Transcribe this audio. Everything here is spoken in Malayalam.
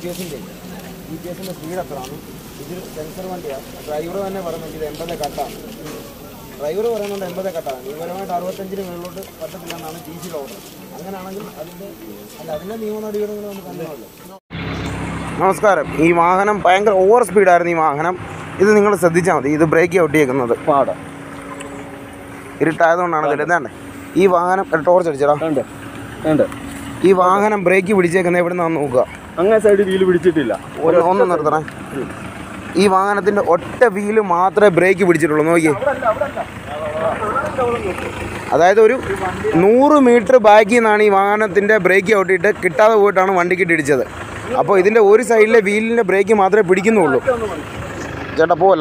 പി എസിൻ്റെ ജി പി എസിൻ്റെ സ്പീഡ് എത്രയാണ് ഇതിൽ സെൻസർ വണ്ടിയാണ് ഡ്രൈവർ തന്നെ പറയുന്നുണ്ട് ഇത് എൺപത് കട്ടാണ് ഡ്രൈവർ പറയുന്നുണ്ട് എൺപത് കട്ടാണ് നിയമപരമായിട്ട് അറുപത്തഞ്ചിന് മുകളിലോട്ട് പറ്റത്തില്ല എന്നാണ് ടി സി ഓർഡർ അങ്ങനെയാണെങ്കിൽ അതിൻ്റെ അല്ല അതിൻ്റെ നിയമ നടപടികൾ നമുക്ക് കണ്ടുമല്ലോ നമസ്കാരം ഈ വാഹനം ഭയങ്കര ഓവർ സ്പീഡായിരുന്നു ഈ വാഹനം ഇത് നിങ്ങൾ ശ്രദ്ധിച്ചാൽ മതി ഇത് ബ്രേക്ക് ഔട്ടിയേക്കുന്നത് പാടാ ഇരുട്ടായതുകൊണ്ടാണ് ഇതിൽ എന്താണ് ഈ വാഹനം ടോർച്ച് അടിച്ചടാ ഉണ്ട് ഉണ്ട് ഈ വാഹനം ബ്രേക്ക് പിടിച്ചേക്കുന്നത് എവിടെ നിന്നാന്ന് നോക്കുക അങ്ങേ സൈഡ് വീല് പിടിച്ചിട്ടില്ല ഒന്ന് ഒന്ന് നിർത്തണേ ഈ വാഹനത്തിന്റെ ഒറ്റ വീല് മാത്രമേ ബ്രേക്ക് പിടിച്ചിട്ടുള്ളൂ നോക്കിയേ അതായത് ഒരു നൂറ് മീറ്റർ ബാക്കിൽ നിന്നാണ് ഈ വാഹനത്തിന്റെ ബ്രേക്ക് ഔട്ടിയിട്ട് കിട്ടാതെ പോയിട്ടാണ് വണ്ടിക്കിട്ട് ഇടിച്ചത് അപ്പോൾ ഇതിന്റെ ഒരു സൈഡിലെ വീലിന്റെ ബ്രേക്ക് മാത്രമേ പിടിക്കുന്നുള്ളൂ ചേട്ടാ പോവല്ല